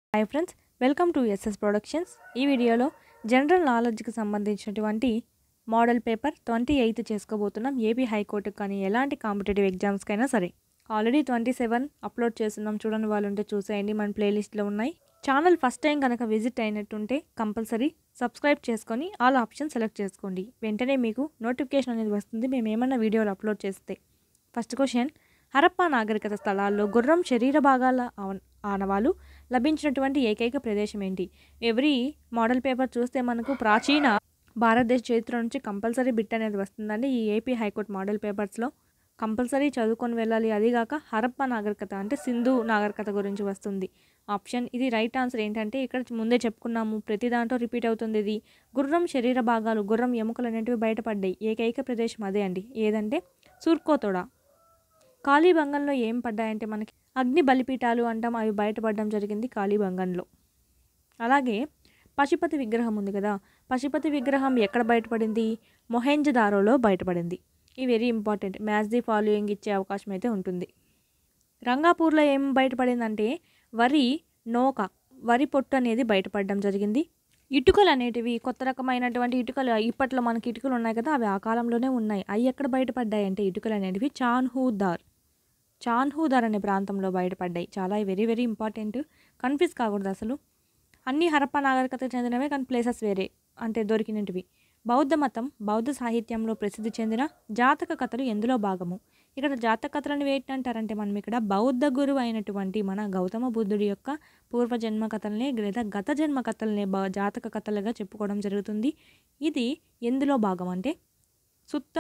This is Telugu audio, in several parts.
hi friends welcome to SS productions ఈ వీడియోలో జనరల్ నాలెడ్జ్కి సంబంధించినటువంటి మోడల్ పేపర్ ట్వంటీ ఎయిత్ చేసుకోబోతున్నాం ఏపీ హైకోర్టుకి కానీ ఎలాంటి కాంపిటేటివ్ ఎగ్జామ్స్కైనా సరే ఆల్రెడీ ట్వంటీ సెవెన్ అప్లోడ్ చేస్తున్నాం చూడని వాళ్ళు ఉంటే చూసేయండి మన ప్లేలిస్ట్లో ఉన్నాయి ఛానల్ ఫస్ట్ టైం కనుక విజిట్ అయినట్టుంటే కంపల్సరీ సబ్స్క్రైబ్ చేసుకొని ఆల్ ఆప్షన్ సెలెక్ట్ చేసుకోండి వెంటనే మీకు నోటిఫికేషన్ అనేది వస్తుంది మేము ఏమన్నా వీడియోలు అప్లోడ్ చేస్తే ఫస్ట్ క్వశ్చన్ హరప్పా నాగరికత స్థలాల్లో గుర్రం శరీర భాగాల ఆవ- ఆనవాలు లభించినటువంటి ఏకైక ప్రదేశం ఏంటి ఎవ్రీ మోడల్ పేపర్ చూస్తే మనకు ప్రాచీన భారతదేశ చరిత్ర నుంచి కంపల్సరీ బిట్ అనేది వస్తుందండి ఈ ఏపీ హైకోర్టు మోడల్ పేపర్స్లో కంపల్సరీ చదువుకొని వెళ్ళాలి అదిగాక హరప్పా నాగరికత అంటే సింధు నాగరికత గురించి వస్తుంది ఆప్షన్ ఇది రైట్ ఆన్సర్ ఏంటంటే ఇక్కడ ముందే చెప్పుకున్నాము ప్రతి దాంట్లో రిపీట్ అవుతుంది ఇది గుర్రం శరీర భాగాలు గుర్రం ఎముకలు అనేటివి బయటపడ్డాయి ఏకైక ప్రదేశం అదే అండి ఏదంటే సూర్కోతోడ కాళీబంగంలో ఏం పడ్డాయంటే మనకి అగ్ని బలిపీఠాలు అంటాం అవి బయటపడడం జరిగింది కాళీబంగంలో అలాగే పశుపతి విగ్రహం ఉంది కదా పశుపతి విగ్రహం ఎక్కడ బయటపడింది మొహెంజదారోలో బయటపడింది ఈ very important match the following ఇచ్చే అవకాశం అయితే ఉంటుంది రంగాపూర్లో ఏం బయటపడిందంటే వరి నోక వరి పొట్టు అనేది బయటపడడం జరిగింది ఇటుకలు అనేటివి కొత్త రకమైనటువంటి ఇటుకలు ఇప్పట్లో మనకి ఇటుకలు ఉన్నాయి కదా అవి ఆ కాలంలోనే ఉన్నాయి అవి ఎక్కడ బయటపడ్డాయి అంటే ఇటుకలు అనేటివి చాన్హూదార్ చాన్హూదార్ అనే ప్రాంతంలో బయటపడ్డాయి చాలా వెరీ వెరీ ఇంపార్టెంట్ కన్ఫ్యూజ్ కాకూడదు అసలు అన్ని హరప్ప నాగరికతకు చెందినవే కానీ ప్లేసెస్ వేరే అంటే దొరికినటివి బౌద్ధ మతం బౌద్ధ సాహిత్యంలో ప్రసిద్ధి చెందిన జాతక కథలు ఎందులో భాగము ఇక్కడ జాతక కథలను వేటి అంటారంటే మనం ఇక్కడ బౌద్ధ గురువు అయినటువంటి మన గౌతమ బుద్ధుడి యొక్క పూర్వజన్మ కథలనే లేదా గత జన్మ కథలనే బ జాతక కథలుగా చెప్పుకోవడం జరుగుతుంది ఇది ఎందులో భాగం అంటే సుత్త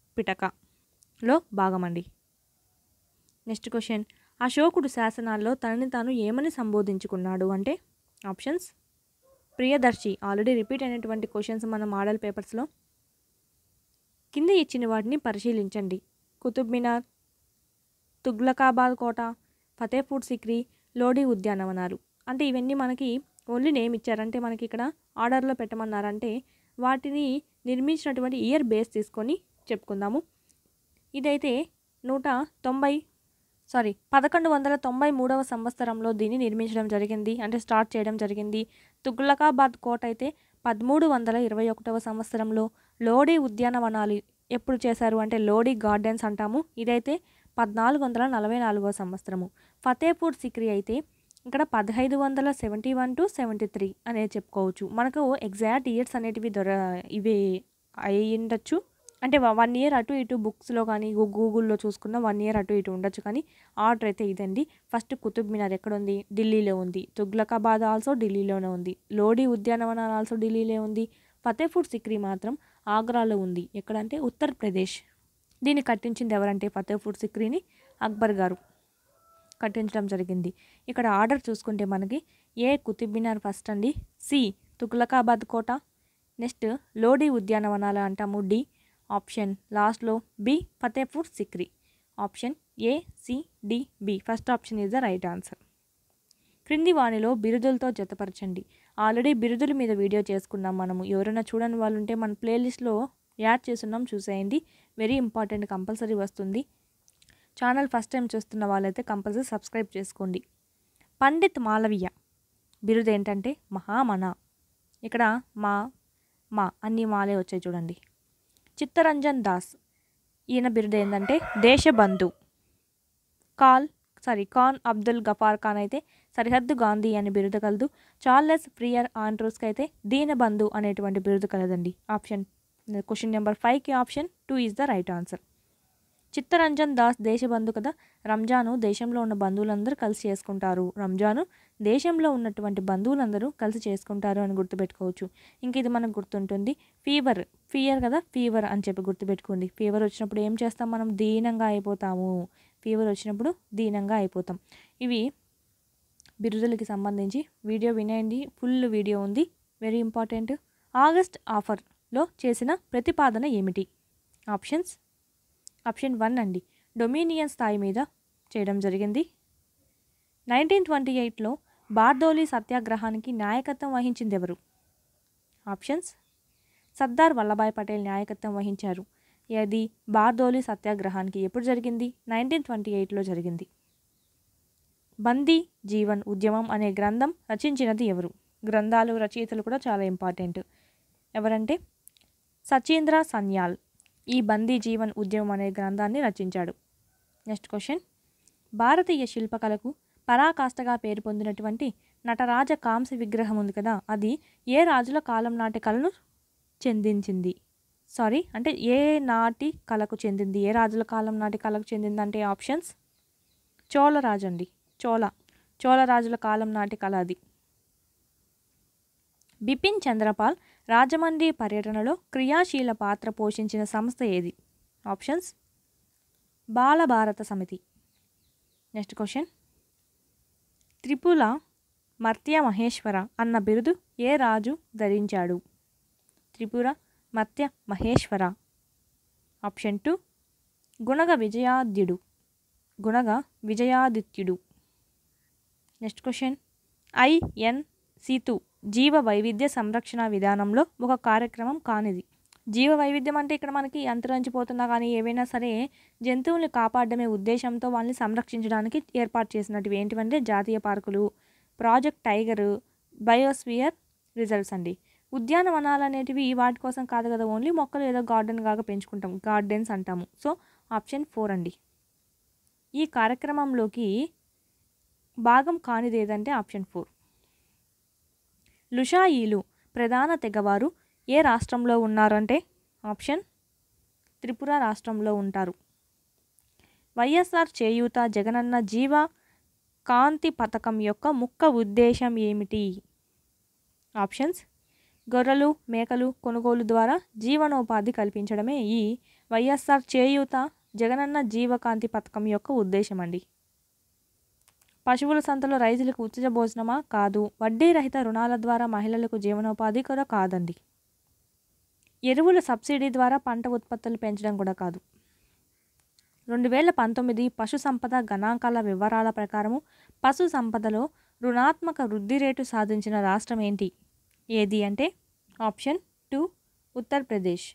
పిటకలో భాగం అండి నెక్స్ట్ క్వశ్చన్ అశోకుడు శాసనాల్లో తనని తాను ఏమని సంబోధించుకున్నాడు అంటే ఆప్షన్స్ ప్రియదర్శి ఆల్రెడీ రిపీట్ అయినటువంటి క్వశ్చన్స్ మన మోడల్ పేపర్స్లో కింద ఇచ్చిన వాటిని పరిశీలించండి కుతుబ్ మినార్ తుగ్లకాబాద్ కోట ఫతేపూర్ సిక్రీ లోడీ ఉద్యానవనాలు అంటే ఇవన్నీ మనకి ఓన్లీ నేమ్ ఇచ్చారంటే మనకి ఇక్కడ ఆర్డర్లో పెట్టమన్నారంటే వాటిని నిర్మించినటువంటి ఇయర్ బేస్ తీసుకొని చెప్పుకుందాము ఇదైతే నూట తొంభై సారీ పదకొండు వందల తొంభై మూడవ సంవత్సరంలో దీన్ని నిర్మించడం జరిగింది అంటే స్టార్ట్ చేయడం జరిగింది తుగ్లకాబాద్ కోట అయితే పదమూడు వందల ఇరవై ఒకటవ సంవత్సరంలో లోడీ ఉద్యానవనాలు ఎప్పుడు చేశారు అంటే లోడీ గార్డెన్స్ అంటాము ఇదైతే పద్నాలుగు వందల నలభై నాలుగవ సంవత్సరము ఫతేపూర్ సిక్రీ అయితే ఇక్కడ పదహైదు వందల seventy one to seventy three అనేది చెప్పుకోవచ్చు మనకు ఎగ్జాక్ట్ ఇయర్స్ అనేటివి దొర ఇవి అయి ఉండొచ్చు అంటే వన్ ఇయర్ అటు ఇటు బుక్స్లో కానీ గూ- గూగుల్లో చూసుకున్న వన్ ఇయర్ అటు ఇటు ఉండొచ్చు కానీ ఆర్డర్ అయితే ఇదండి ఫస్ట్ కుతుబ్ మినార్ ఎక్కడ ఉంది ఢిల్లీలో ఉంది తుగ్లకాబాద్ ఆల్సో ఢిల్లీలోనే ఉంది లోడీ ఉద్యానవనాలు ఆల్సో ఢిల్లీలో ఉంది ఫతేపూర్ సిక్రీ మాత్రం ఆగ్రాలో ఉంది ఎక్కడంటే ఉత్తరప్రదేశ్ దీన్ని కట్టించింది ఎవరంటే ఫతేపూర్ సిక్రీని అక్బర్ గారు కట్టించడం జరిగింది ఇక్కడ ఆర్డర్ చూసుకుంటే మనకి ఏ కుతుబ్ మినార్ ఫస్ట్ అండి సి తుగ్లకాబాద్ కోట నెక్స్ట్ లోడీ ఉద్యానవనాలు అంటాము డి ఆప్షన్ లాస్ట్లో B Fatehpur Sikri option A C D B first option is the right answer క్రింది వాణిలో బిరుదులతో జతపరచండి ఆల్రెడీ బిరుదుల మీద వీడియో చేసుకున్నాం మనము ఎవరైనా చూడని వాళ్ళు ఉంటే మన ప్లేలిస్ట్లో యాడ్ చేస్తున్నాం చూసేయండి వెరీ ఇంపార్టెంట్ కంపల్సరీ వస్తుంది ఛానల్ ఫస్ట్ టైం చూస్తున్న వాళ్ళైతే కంపల్సరీ సబ్స్క్రైబ్ చేసుకోండి పండిత్ మాలవీయ బిరుదు ఏంటంటే మహామన ఇక్కడ మా మా అన్ని మాలే వచ్చాయి చూడండి చిత్తరంజన్ దాస్ ఈయన బిరుదు ఏంటంటే దేశబంధు కాల్ సారీ ఖాన్ అబ్దుల్ గఫార్ ఖాన్ అయితే సరిహద్దు గాంధీ అనే బిరుదు కలదు చార్లెస్ ప్రియర్ ఆండ్రూస్కి అయితే దీనబంధు అనేటువంటి బిరుదు కలదండి ఆప్షన్ క్వశ్చన్ నెంబర్ ఫైవ్కి option two is the right answer Chittaranjan Das Deshbandhu కదా రంజాను దేశంలో ఉన్న బంధువులందరూ కలిసి చేసుకుంటారు రంజాను దేశంలో ఉన్నటువంటి బంధువులందరూ కలిసి చేసుకుంటారు అని గుర్తుపెట్టుకోవచ్చు ఇంక ఇది మనకు గుర్తుంటుంది ఫీవర్ ఫియర్ కదా ఫీవర్ అని చెప్పి గుర్తుపెట్టుకోండి ఫీవర్ వచ్చినప్పుడు ఏం చేస్తాం మనం దీనంగా అయిపోతాము ఫీవర్ వచ్చినప్పుడు దీనంగా అయిపోతాం ఇవి బిరుదులకి సంబంధించి వీడియో వినేయండి ఫుల్ వీడియో ఉంది వెరీ ఇంపార్టెంట్ ఆగస్ట్ ఆఫర్లో చేసిన ప్రతిపాదన ఏమిటి ఆప్షన్స్ ఆప్షన్ వన్ అండి డొమినియన్ స్థాయి మీద చేయడం జరిగింది నైన్టీన్ ట్వంటీ ఎయిట్లో బార్దోలి సత్యాగ్రహానికి నాయకత్వం వహించింది ఎవరు ఆప్షన్స్ సర్దార్ వల్లభాయ్ పటేల్ నాయకత్వం వహించారు ఏది బార్దోలి సత్యాగ్రహానికి ఎప్పుడు జరిగింది నైన్టీన్ ట్వంటీ ఎయిట్లో జరిగింది బందీ జీవన్ ఉద్యమం అనే గ్రంథం రచించినది ఎవరు గ్రంథాలు రచయితలు కూడా చాలా ఇంపార్టెంట్ ఎవరంటే సచీంద్ర సన్యాల్ ఈ బందీ జీవన్ ఉద్యమం అనే గ్రంథాన్ని రచించాడు నెక్స్ట్ క్వశ్చన్ భారతీయ శిల్పకళకు పరాకాష్ఠగా పేరు పొందినటువంటి నటరాజ కాంస్య విగ్రహం ఉంది కదా అది ఏ రాజుల కాలం నాటి కళను చెందించింది సారీ అంటే ఏ నాటి కళకు చెందింది ఏ రాజుల కాలం నాటి కళకు చెందింది అంటే ఆప్షన్స్ చోళరాజు అండి చోళ చోళరాజుల కాలం నాటి కళ అది బిపిన్ చంద్రపాల్ రాజమండ్రి పర్యటనలో క్రియాశీల పాత్ర పోషించిన సంస్థ ఏది ఆప్షన్స్ బాలభారత సమితి నెక్స్ట్ క్వశ్చన్ త్రిపుల మర్త్య మహేశ్వర అన్న బిరుదు ఏ రాజు ధరించాడు త్రిపుర మర్త్య మహేశ్వర ఆప్షన్ టూ గుణగ విజయాద్యుడు గుణగ విజయాదిత్యుడు నెక్స్ట్ క్వశ్చన్ ఐఎన్ సీతు జీవ వైవిధ్య సంరక్షణ విధానంలో ఒక కార్యక్రమం కానిది జీవ వైవిధ్యం అంటే ఇక్కడ మనకి అంతరించిపోతున్నా కానీ ఏవైనా సరే జంతువుల్ని కాపాడమే ఉద్దేశంతో వాళ్ళని సంరక్షించడానికి ఏర్పాటు చేసినటివి ఏంటివంటే జాతీయ పార్కులు ప్రాజెక్ట్ టైగర్ బయోస్ఫియర్ రిజల్ట్స్ అండి ఉద్యానవనాలు అనేటివి వాటి కోసం కాదు కదా ఓన్లీ మొక్కలు ఏదో గార్డెన్ కాగా పెంచుకుంటాం గార్డెన్స్ అంటాము సో ఆప్షన్ ఫోర్ అండి ఈ కార్యక్రమంలోకి భాగం కానిది ఏదంటే ఆప్షన్ ఫోర్ లుషాయిలు ప్రధాన తెగవారు ఏ రాష్ట్రంలో ఉన్నారంటే ఆప్షన్ త్రిపుర రాష్ట్రంలో ఉంటారు వైఎస్ఆర్ చేయూత జగనన్న జీవ కాంతి పథకం యొక్క ముఖ్య ఉద్దేశం ఏమిటి ఆప్షన్స్ గొర్రెలు మేకలు కొనుగోలు ద్వారా జీవనోపాధి కల్పించడమే ఈ వైఎస్ఆర్ చేయూత జగనన్న జీవకాంతి పథకం యొక్క ఉద్దేశం అండి పశువుల సంతలో రైతులకు ఉచిత భోజనమా కాదు వడ్డీ రహిత రుణాల ద్వారా మహిళలకు జీవనోపాధి కూడా కాదండి ఎరువుల సబ్సిడీ ద్వారా పంట ఉత్పత్తులు పెంచడం కూడా కాదు రెండు వేల పంతొమ్మిది పశు సంపద గణాంకాల వివరాల ప్రకారము పశు సంపదలో రుణాత్మక వృద్ధి రేటు సాధించిన రాష్ట్రం ఏంటి ఏది అంటే option two Uttar Pradesh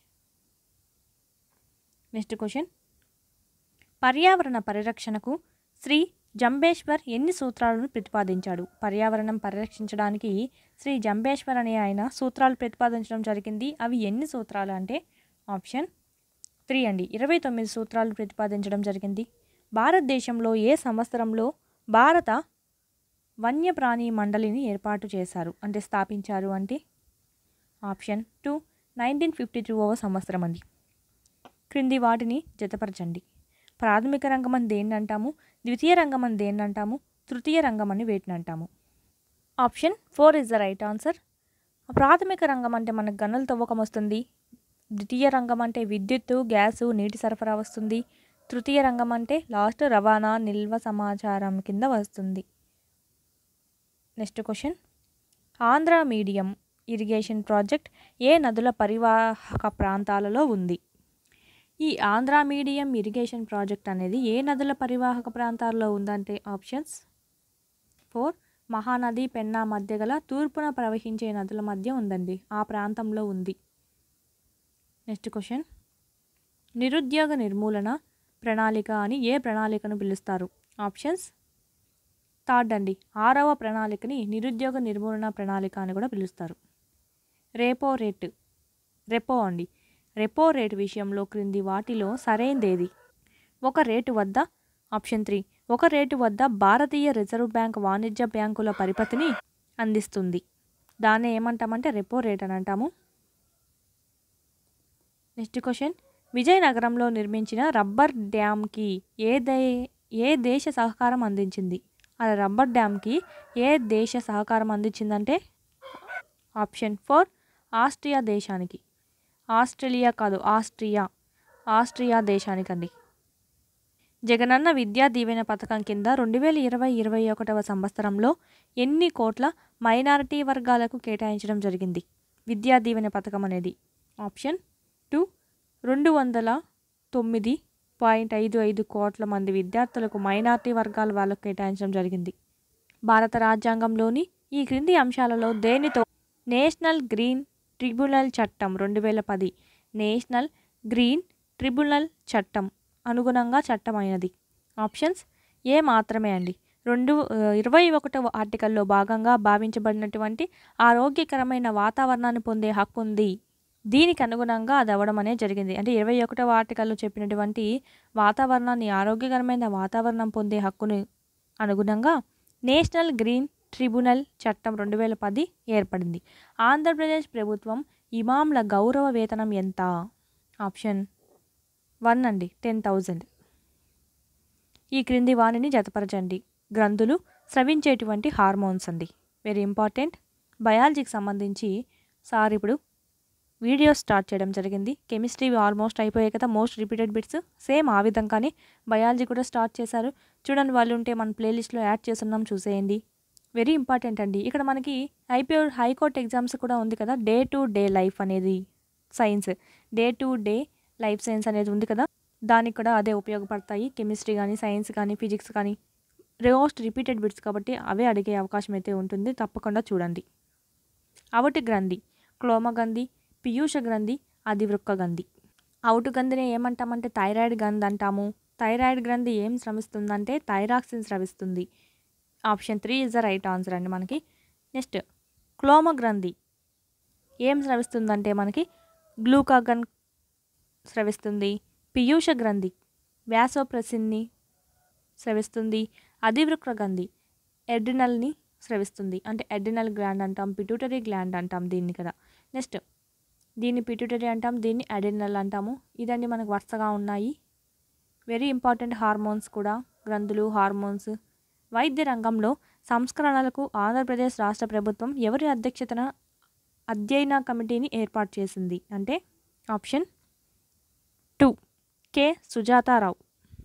next question పర్యావరణ పరిరక్షణకు శ్రీ జంబేశ్వర్ ఎన్ని సూత్రాలను ప్రతిపాదించాడు పర్యావరణం పరిరక్షించడానికి శ్రీ జంబేశ్వర్ అనే ఆయన సూత్రాలు ప్రతిపాదించడం జరిగింది అవి ఎన్ని సూత్రాలు అంటే ఆప్షన్ త్రీ అండి ఇరవై తొమ్మిది సూత్రాలు ప్రతిపాదించడం జరిగింది భారతదేశంలో ఏ సంవత్సరంలో భారత వన్యప్రాణి మండలిని ఏర్పాటు చేశారు అంటే స్థాపించారు అంటే ఆప్షన్ టూ నైన్టీన్ ఫిఫ్టీ టూవ సంవత్సరం అండి క్రింది వాటిని జతపరచండి ప్రాథమిక రంగం అని దేన్ని అంటాము ద్వితీయ రంగం అని దేన్ని అంటాము తృతీయ రంగం అని వేటిని అంటాము option four is the right answer ప్రాథమిక రంగం అంటే మనకు గనుల తవ్వకం వస్తుంది ద్వితీయ రంగం అంటే విద్యుత్తు గ్యాసు నీటి సరఫరా వస్తుంది తృతీయ రంగం అంటే లాస్ట్ రవాణా నిల్వ సమాచారం కింద వస్తుంది next question Andhra medium irrigation project ఏ నదుల పరివాహక ప్రాంతాలలో ఉంది ఈ ఆంధ్ర మీడియం ఇరిగేషన్ ప్రాజెక్ట్ అనేది ఏ నదుల పరివాహక ప్రాంతాల్లో ఉందంటే ఆప్షన్స్ ఫోర్ మహానది పెన్నా మధ్య గల తూర్పున ప్రవహించే నదుల మధ్య ఉందండి ఆ ప్రాంతంలో ఉంది నెక్స్ట్ క్వశ్చన్ నిరుద్యోగ నిర్మూలన ప్రణాళిక అని ఏ ప్రణాళికను పిలుస్తారు ఆప్షన్స్ థర్డ్ అండి ఆరవ ప్రణాళికని నిరుద్యోగ నిర్మూలన ప్రణాళిక అని కూడా పిలుస్తారు రేపో రేటు రెపో అండి రెపో రేటు విషయంలో క్రింది వాటిలో సరైనదేది ఒక రేటు వద్ద ఆప్షన్ త్రీ ఒక రేటు వద్ద భారతీయ రిజర్వ్ బ్యాంక్ వాణిజ్య బ్యాంకుల పరిపతిని అందిస్తుంది దాన్ని ఏమంటామంటే రెపో రేట్ అని అంటాము నెక్స్ట్ క్వశ్చన్ విజయనగరంలో నిర్మించిన రబ్బర్ డ్యామ్కి ఏ దే ఏ దేశ సహకారం అందించింది ఆ రబ్బర్ డ్యామ్కి ఏ దేశ సహకారం అందించిందంటే ఆప్షన్ ఫోర్ ఆస్ట్రియా దేశానికి ఆస్ట్రేలియా కాదు ఆస్ట్రియా ఆస్ట్రియా దేశానికండి జగనన్న విద్యా దీవెన పథకం కింద రెండు వేల ఇరవై ఇరవై ఒకటవ సంవత్సరంలో ఎన్ని కోట్ల మైనారిటీ వర్గాలకు కేటాయించడం జరిగింది విద్యా దీవెన పథకం అనేది ఆప్షన్ టూ రెండు వందల తొమ్మిది పాయింట్ ఐదు ఐదు కోట్ల మంది విద్యార్థులకు మైనారిటీ వర్గాల వాళ్ళకు కేటాయించడం జరిగింది భారత రాజ్యాంగంలోని ఈ క్రింది అంశాలలో దేనితో నేషనల్ గ్రీన్ ట్రిబ్యునల్ చట్టం రెండు వేల పది నేషనల్ గ్రీన్ ట్రిబ్యునల్ చట్టం అనుగుణంగా చట్టమైనది ఆప్షన్స్ ఏ మాత్రమే అండి రెండు ఇరవై ఒకటవ ఆర్టికల్లో భాగంగా భావించబడినటువంటి ఆరోగ్యకరమైన వాతావరణాన్ని పొందే హక్కు ఉంది దీనికి అనుగుణంగా అది అవ్వడం అనేది జరిగింది అంటే ఇరవై ఒకటవ ఆర్టికల్లో చెప్పినటువంటి వాతావరణాన్ని ఆరోగ్యకరమైన వాతావరణం పొందే హక్కును అనుగుణంగా నేషనల్ గ్రీన్ ట్రిబ్యునల్ చట్టం రెండు వేల పది ఏర్పడింది ఆంధ్రప్రదేశ్ ప్రభుత్వం ఇమాంల గౌరవ వేతనం ఎంత ఆప్షన్ వన్ అండి టెన్ థౌజండ్ ఈ క్రింది వాణిని జతపరచండి గ్రంథులు స్రవించేటువంటి హార్మోన్స్ అండి వెరీ ఇంపార్టెంట్ బయాలజీకి సంబంధించి సార్ ఇప్పుడు వీడియో స్టార్ట్ చేయడం జరిగింది కెమిస్ట్రీ ఆల్మోస్ట్ అయిపోయాయి కదా మోస్ట్ రిపీటెడ్ బిట్స్ సేమ్ ఆ విధంగానే బయాలజీ కూడా స్టార్ట్ చేశారు చూడండి వాళ్ళు ఉంటే మన ప్లేలిస్ట్లో యాడ్ చేస్తున్నాం చూసేయండి వెరీ ఇంపార్టెంట్ అండి ఇక్కడ మనకి ఐపీఓ హైకోర్టు ఎగ్జామ్స్ కూడా ఉంది కదా డే టు డే లైఫ్ అనేది science day to day life science అనేది ఉంది కదా దానికి కూడా అదే ఉపయోగపడతాయి కెమిస్ట్రీ కానీ సైన్స్ కానీ ఫిజిక్స్ కానీ మోస్ట్ రిపీటెడ్ బిట్స్ కాబట్టి అవే అడిగే అవకాశం అయితే ఉంటుంది తప్పకుండా చూడండి అవటి గ్రంథి క్లోమగంధి పీయూష గ్రంథి అధివృక్క గ్రంథి అవుటు గ్రంథిని ఏమంటామంటే థైరాయిడ్ గ్రంథి అంటాము థైరాయిడ్ గ్రంథి ఏం శ్రమిస్తుందంటే థైరాక్సిన్ స్రవిస్తుంది option three is the right answer అండి మనకి నెక్స్ట్ క్లోమ గ్రంథి ఏం స్రవిస్తుందంటే మనకి గ్లూకాగన్ స్రవిస్తుంది పీయూష గ్రంథి వ్యాసోప్రసిన్ని స్రవిస్తుంది అధివృక్ర గ్రంథి ఎడ్రినల్ని స్రవిస్తుంది అంటే ఎడ్రినల్ గ్లాండ్ అంటాం పిట్యూటరీ గ్లాండ్ అంటాం దీన్ని కదా నెక్స్ట్ దీన్ని పిట్యూటరీ అంటాం దీన్ని అడినల్ అంటాము ఇదండి మనకు వరుసగా ఉన్నాయి వెరీ ఇంపార్టెంట్ హార్మోన్స్ కూడా గ్రంథులు హార్మోన్స్ వైద్య రంగంలో సంస్కరణలకు ఆంధ్రప్రదేశ్ రాష్ట్ర ప్రభుత్వం ఎవరి అధ్యక్షతన అధ్యయన కమిటీని ఏర్పాటు చేసింది అంటే ఆప్షన్ టూ కె సుజాతారావు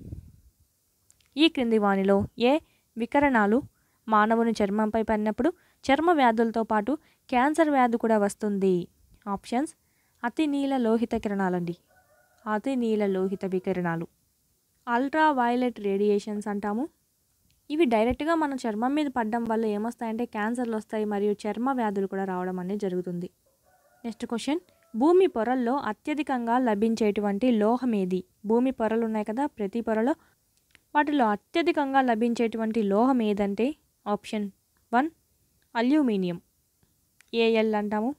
ఈ క్రింది వానిలో ఏ వికరణాలు మానవుని చర్మంపై పడినప్పుడు చర్మ వ్యాధులతో పాటు క్యాన్సర్ వ్యాధి కూడా వస్తుంది ఆప్షన్స్ అతి నీల లోహిత కిరణాలండి అతి నీల లోహిత వికిరణాలు అల్ట్రా వైలెట్ రేడియేషన్స్ అంటాము ఇవి డైరెక్ట్గా మన చర్మం మీద పడడం వల్ల ఏమొస్తాయంటే క్యాన్సర్లు వస్తాయి మరియు చర్మ వ్యాధులు కూడా రావడం అనేది జరుగుతుంది నెక్స్ట్ క్వశ్చన్ భూమి పొరల్లో అత్యధికంగా లభించేటువంటి లోహం ఏది భూమి పొరలు ఉన్నాయి కదా ప్రతి పొరలో వాటిలో అత్యధికంగా లభించేటువంటి లోహం ఏదంటే ఆప్షన్ వన్ అల్యూమినియం ఏఎల్ అంటాము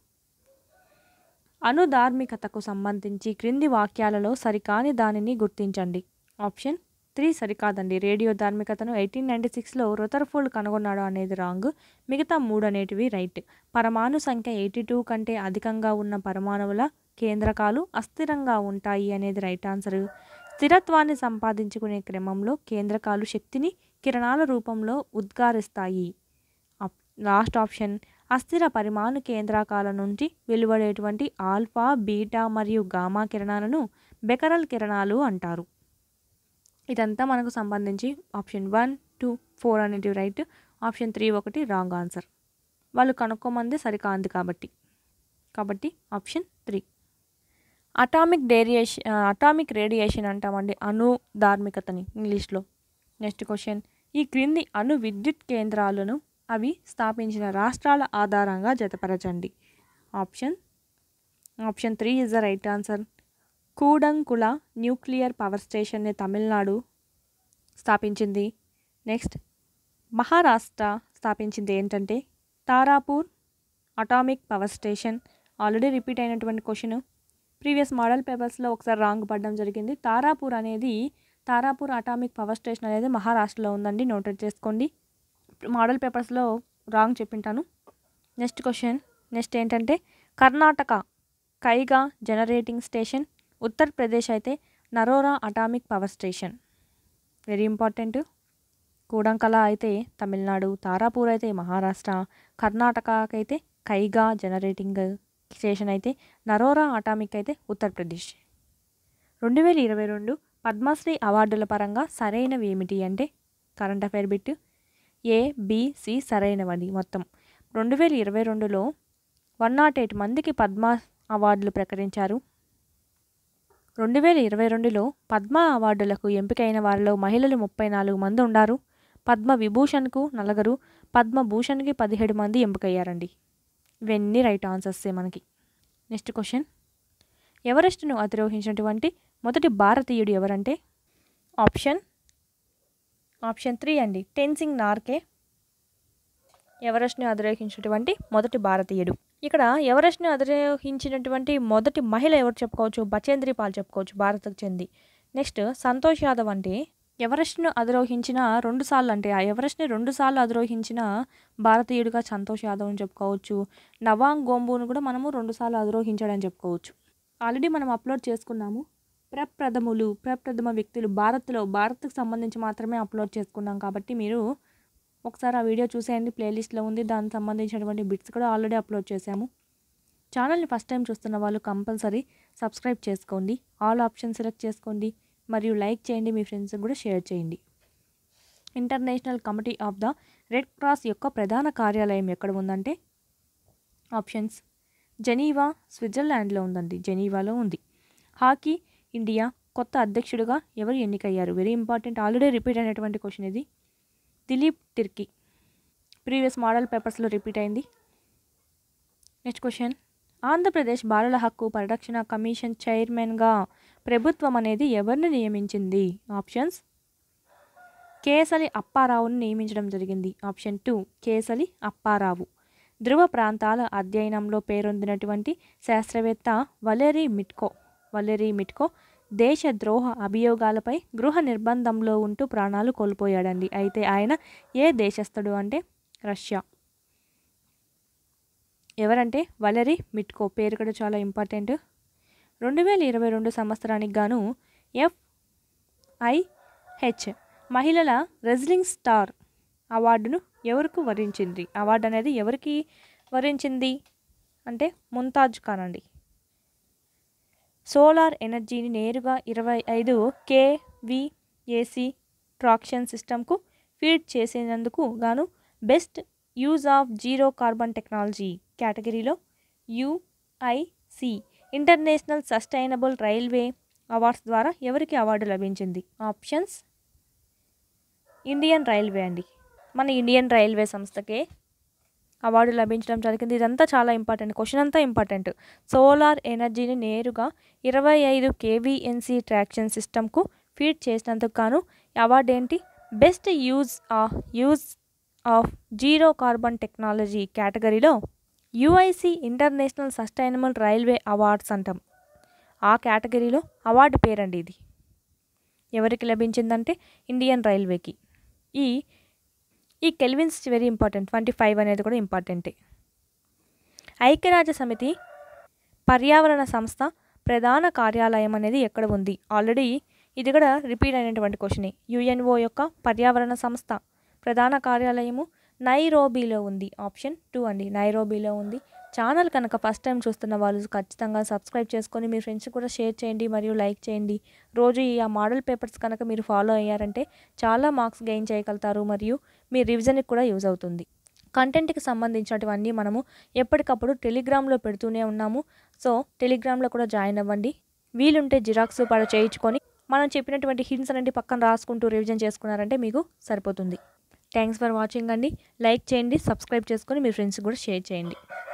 అనుధార్మికతకు సంబంధించి క్రింది వాక్యాలలో సరికాని దానిని గుర్తించండి ఆప్షన్ త్రీ సరికాదండి రేడియో ధార్మికతను ఎయిటీన్ నైంటీ సిక్స్లో రుతర్ఫోల్డ్ కనుగొన్నాడు అనేది రాంగ్ మిగతా మూడు అనేటివి రైట్ పరమాణు సంఖ్య ఎయిటీ టూ కంటే అధికంగా ఉన్న పరమాణువుల కేంద్రకాలు అస్థిరంగా ఉంటాయి అనేది రైట్ ఆన్సర్ స్థిరత్వాన్ని సంపాదించుకునే క్రమంలో కేంద్రకాలు శక్తిని కిరణాల రూపంలో ఉద్గారిస్తాయి లాస్ట్ ఆప్షన్ అస్థిర పరిమాణు కేంద్రకాల నుంచి వెలువడేటువంటి ఆల్ఫా బీటా మరియు గామా కిరణాలను బెకరల్ కిరణాలు అంటారు ఇదంతా మనకు సంబంధించి ఆప్షన్ వన్ టూ ఫోర్ అనేటివి రైట్ ఆప్షన్ త్రీ ఒకటి రాంగ్ ఆన్సర్ వాళ్ళు కనుక్కోమంది సరికాంది కాబట్టి కాబట్టి option three atomic radiation atomic radiation అంటామండి అణు ధార్మికతని ఇంగ్లీష్లో నెక్స్ట్ క్వశ్చన్ ఈ క్రింది అణు విద్యుత్ కేంద్రాలను అవి స్థాపించిన రాష్ట్రాల ఆధారంగా జతపరచండి option option three is the right answer Kudankulam nuclear power స్టేషన్ని తమిళనాడు స్థాపించింది నెక్స్ట్ మహారాష్ట్ర స్థాపించింది ఏంటంటే Tarapur atomic power station already repeat అయినటువంటి క్వశ్చన్ ప్రీవియస్ మోడల్ పేపర్స్లో ఒకసారి రాంగ్ పడడం జరిగింది తారాపూర్ అనేది తారాపూర్ అటామిక్ పవర్ స్టేషన్ అనేది మహారాష్ట్రలో ఉందండి నోటెడ్ చేసుకోండి మోడల్ పేపర్స్లో రాంగ్ చెప్పింటాను నెక్స్ట్ క్వశ్చన్ నెక్స్ట్ ఏంటంటే కర్ణాటక కైగా జనరేటింగ్ స్టేషన్ ఉత్తరప్రదేశ్ అయితే Narora atomic power station very important Kudankulam అయితే తమిళనాడు తారాపూర్ అయితే మహారాష్ట్ర కర్ణాటకకైతే కైగా జనరేటింగ్ స్టేషన్ అయితే నరోరా అటామిక్ అయితే ఉత్తరప్రదేశ్ రెండు వేల ఇరవై రెండు పద్మశ్రీ అవార్డుల పరంగా సరైనవి ఏమిటి అంటే current affair bit A B C సరైనవని మొత్తం రెండు వేల ఇరవై రెండులో వన్ నాట్ ఎయిట్ మందికి పద్మ అవార్డులు ప్రకటించారు రెండు వేల ఇరవై రెండులో పద్మ అవార్డులకు ఎంపికైన వారిలో మహిళలు ముప్పై నాలుగు మంది ఉన్నారు పద్మ విభూషణ్కు నలుగురు పద్మభూషణ్కి పదిహేడు మంది ఎంపికయ్యారండి ఇవన్నీ రైట్ ఆన్సర్సే మనకి నెక్స్ట్ క్వశ్చన్ ఎవరెస్ట్ను అధిరోహించినటువంటి మొదటి భారతీయుడు ఎవరంటే ఆప్షన్ ఆప్షన్ త్రీ అండి టెన్సింగ్ నార్కే ఎవరెస్ట్ని అధిరోహించినటువంటి మొదటి భారతీయుడు ఇక్కడ ఎవరెస్ట్ని అధిరోహించినటువంటి మొదటి మహిళ ఎవరు చెప్పుకోవచ్చు బచేంద్రి పాల్ చెప్పుకోవచ్చు భారత్కు చెంది నెక్స్ట్ సంతోష్ యాదవ్ అంటే ఎవరెస్ట్ను అధిరోహించిన రెండు సార్లు అంటే ఆ ఎవరెస్ట్ని రెండు సార్లు అధిరోహించిన భారతీయుడిగా సంతోష్ యాదవ్ అని చెప్పుకోవచ్చు నవాంగ్ గోంబును కూడా మనము రెండు సార్లు అధిరోహించాడని చెప్పుకోవచ్చు ఆల్రెడీ మనం అప్లోడ్ చేసుకున్నాము ప్రప్రథములు ప్రప్రథమ వ్యక్తులు భారత్లో భారత్కు సంబంధించి మాత్రమే అప్లోడ్ చేసుకున్నాం కాబట్టి మీరు ఒకసారి ఆ వీడియో చూసేయండి ప్లేలిస్ట్లో ఉంది దానికి సంబంధించినటువంటి బిట్స్ కూడా ఆల్రెడీ అప్లోడ్ చేశాము ఛానల్ని ఫస్ట్ టైం చూస్తున్న వాళ్ళు కంపల్సరీ సబ్స్క్రైబ్ చేసుకోండి ఆల్ ఆప్షన్ సెలెక్ట్ చేసుకోండి మరియు లైక్ చేయండి మీ ఫ్రెండ్స్కి కూడా షేర్ చేయండి international committee of the red cross యొక్క ప్రధాన కార్యాలయం ఎక్కడ ఉందంటే ఆప్షన్స్ జెనీవా స్విట్జర్లాండ్లో ఉందండి జెనీవాలో ఉంది హాకీ ఇండియా కొత్త అధ్యక్షుడిగా ఎవరు ఎన్నికయ్యారు వెరీ ఇంపార్టెంట్ ఆల్రెడీ రిపీట్ అయినటువంటి క్వశ్చన్ ఇది దిలీప్ తిర్కి ప్రీవియస్ మోడల్ పేపర్స్లో రిపీట్ అయింది నెక్స్ట్ క్వశ్చన్ ఆంధ్రప్రదేశ్ బాలల హక్కు పరిరక్షణ కమిషన్ చైర్మన్గా ప్రభుత్వం అనేది ఎవరిని నియమించింది ఆప్షన్స్ కేసలి అప్పారావుని నియమించడం జరిగింది ఆప్షన్ టూ కేసలి అప్పారావు ధ్రువ ప్రాంతాల అధ్యయనంలో పేరొందినటువంటి శాస్త్రవేత్త వలేరీ మిట్కో వలేరీ మిట్కో దేశద్రోహ అభియోగాలపై గృహ నిర్బంధంలో ఉంటూ ప్రాణాలు కోల్పోయాడండి అయితే ఆయన ఏ దేశస్థుడు అంటే రష్యా ఎవరంటే వలరీ మిట్కో పేరు కూడా చాలా ఇంపార్టెంట్ రెండు వేల ఇరవై రెండు సంవత్సరానికి గాను ఎఫ్ఐహెచ్ మహిళల రెజ్లింగ్ స్టార్ అవార్డును ఎవరికి వరించింది అవార్డు అనేది ఎవరికి వరించింది అంటే ముంతాజ్ ఖాన్ అండి సోలార్ ఎనర్జీని నేరుగా ఇరవై ఐదు కేవీఏసీ ట్రాక్షన్ సిస్టమ్కు ఫీడ్ చేసినందుకు గాను best use of zero carbon technology కేటగిరీలో UIC international sustainable railway awards ద్వారా ఎవరికి అవార్డు లభించింది ఆప్షన్స్ ఇండియన్ రైల్వే అండి మన ఇండియన్ రైల్వే సంస్థకే అవార్డు లభించడం జరిగింది ఇదంతా చాలా ఇంపార్టెంట్ క్వశ్చన్ అంతా ఇంపార్టెంట్ సోలార్ ఎనర్జీని నేరుగా ఇరవై ఐదు కేవీఎన్సీ ట్రాక్షన్ సిస్టమ్కు ఫీడ్ చేసినందుకు గాను అవార్డు ఏంటి best use of use of zero carbon technology కేటగిరీలో UIC international sustainable railway awards అంటాం ఆ కేటగిరీలో అవార్డు పేరండి ఇది ఎవరికి లభించిందంటే ఇండియన్ రైల్వేకి ఈ ఈ kelvins very important twenty five అనేది కూడా ఇంపార్టెంటే ఐక్యరాజ్య సమితి పర్యావరణ సంస్థ ప్రధాన కార్యాలయం అనేది ఎక్కడ ఉంది ఆల్రెడీ ఇది కూడా రిపీట్ అయినటువంటి క్వశ్చనే యుఎన్ఓ యొక్క పర్యావరణ సంస్థ ప్రధాన కార్యాలయము నైరోబీలో ఉంది ఆప్షన్ టూ అండి నైరోబీలో ఉంది ఛానల్ కనుక ఫస్ట్ టైం చూస్తున్న వాళ్ళు ఖచ్చితంగా సబ్స్క్రైబ్ చేసుకొని మీ ఫ్రెండ్స్ కూడా షేర్ చేయండి మరియు లైక్ చేయండి రోజు ఈ ఆ మోడల్ పేపర్స్ కనుక మీరు ఫాలో అయ్యారంటే చాలా మార్క్స్ గెయిన్ చేయగలుగుతారు మరియు మీ రివిజన్కి కూడా యూజ్ అవుతుంది కంటెంట్కి సంబంధించినటువన్నీ మనము ఎప్పటికప్పుడు టెలిగ్రామ్లో పెడుతూనే ఉన్నాము సో టెలిగ్రామ్లో కూడా జాయిన్ అవ్వండి వీలుంటే జిరాక్స్ పడ చేయించుకొని మనం చెప్పినటువంటి హింట్స్ అనేవి పక్కన రాసుకుంటూ రివిజన్ చేసుకున్నారంటే మీకు సరిపోతుంది థ్యాంక్స్ ఫర్ వాచింగ్ అండి లైక్ చేయండి సబ్స్క్రైబ్ చేసుకొని మీ ఫ్రెండ్స్కి కూడా షేర్ చేయండి